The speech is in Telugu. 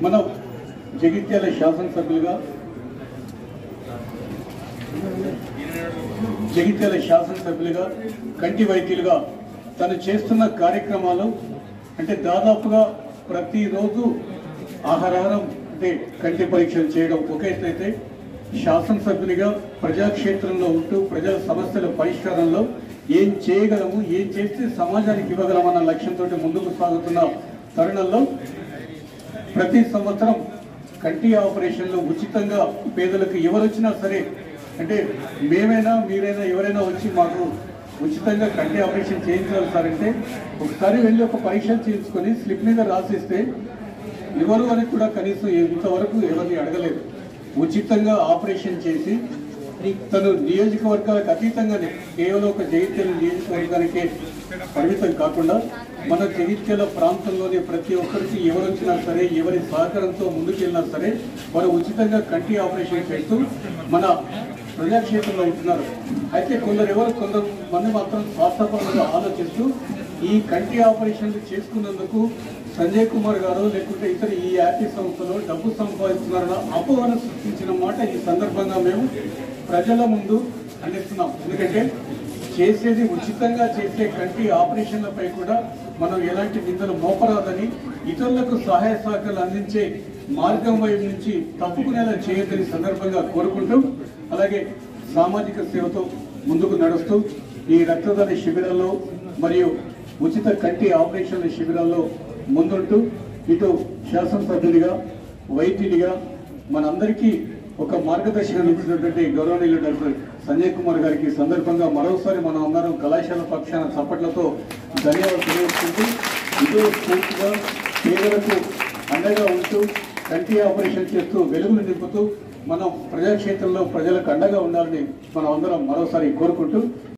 మనం జగిత్యాల శాసనసభ్యులుగా జగిత్యాల శాసనసభ్యులుగా కంటి వైద్యులుగా తను చేస్తున్న కార్యక్రమాలు అంటే దాదాపుగా ప్రతిరోజు ఆహారాహారం అంటే కంటి పరీక్షలు చేయడం ఒక ఎత్తు అయితే శాసనసభ్యునిగా ప్రజాక్షేత్రంలో ఉంటూ ప్రజల సమస్యల పరిష్కారంలో ఏం చేయగలము ఏం చేస్తే సమాజానికి ఇవ్వగలమన్న లక్ష్యంతో ముందుకు సాగుతున్న తరుణంలో ప్రతి సంవత్సరం కంటి ఆపరేషన్లు ఉచితంగా పేదలకు ఎవరొచ్చినా సరే అంటే మేమైనా మీరైనా ఎవరైనా వచ్చి మాకు ఉచితంగా కంటి ఆపరేషన్ చేయించాలి సార్ అంటే ఒకసారి వెళ్ళి ఒక పరీక్ష చేయించుకొని స్లిప్ మీద రాసిస్తే ఎవరు అని కూడా కనీసం ఇంతవరకు ఎవరిని అడగలేదు ఉచితంగా ఆపరేషన్ చేసి తను నియోజకవర్గాలకు అతీతంగానే కేవలం ఒక జగిత్యాల నియోజకవర్గానికే పరిమితం కాకుండా మన జగిత్యాల ప్రాంతంలోని ప్రతి ఒక్కరికి ఎవరు వచ్చినా సరే ఎవరి సహకారంతో ముందుకెళ్ళినా సరే వారు ఉచితంగా కంటి ఆపరేషన్ చేస్తూ మన ప్రజాక్షేత్రంలో ఉంటున్నారు అయితే కొందరు ఎవరు కొందరు మంది మాత్రం స్వార్థపరంగా ఆలోచిస్తూ ఈ కంటి ఆపరేషన్లు చేసుకున్నందుకు సంజయ్ కుమార్ గారు లేకుంటే ఇతర ఈ యాపీ సంస్థలో డబ్బు సంపాదిస్తున్నారన్న అపోహను సృష్టించిన మాట ఈ సందర్భంగా మేము ప్రజల ముందు అందిస్తున్నాం ఎందుకంటే చేసేది ఉచితంగా చేసే కంటి ఆపరేషన్లపై కూడా మనం ఎలాంటి నిందలు మోపరాదని ఇతరులకు సహాయ సహకారాలు అందించే మార్గం వైపు నుంచి తప్పుకునేలా చేయొద్దని సందర్భంగా కోరుకుంటూ అలాగే సామాజిక సేవతో ముందుకు నడుస్తూ ఈ రక్తదాన శిబిరాల్లో మరియు ఉచిత కంటి ఆపరేషన్ల శిబిరాల్లో ముందుంటూ ఇటు శాసనసభ్యుడిగా వైద్యుడిగా మనందరికీ ఒక మార్గదర్శకం ఇచ్చినటువంటి గౌరవనీయులు డాక్టర్ సంజయ్ కుమార్ గారికి ఈ సందర్భంగా మరోసారి మనం అందరం కళాశాల పక్షాన చప్పట్లతో ధన్యవాదాలు తెలియజేసుకుంటూ ఇదే స్ఫూర్తిగా పేదలకు అండగా ఉంటూ కంటి ఆపరేషన్ చేస్తూ వెలుగులు నింపుతూ మనం ప్రజాక్షేత్రంలో ప్రజలకు అండగా ఉండాలని మనం అందరం మరోసారి కోరుకుంటూ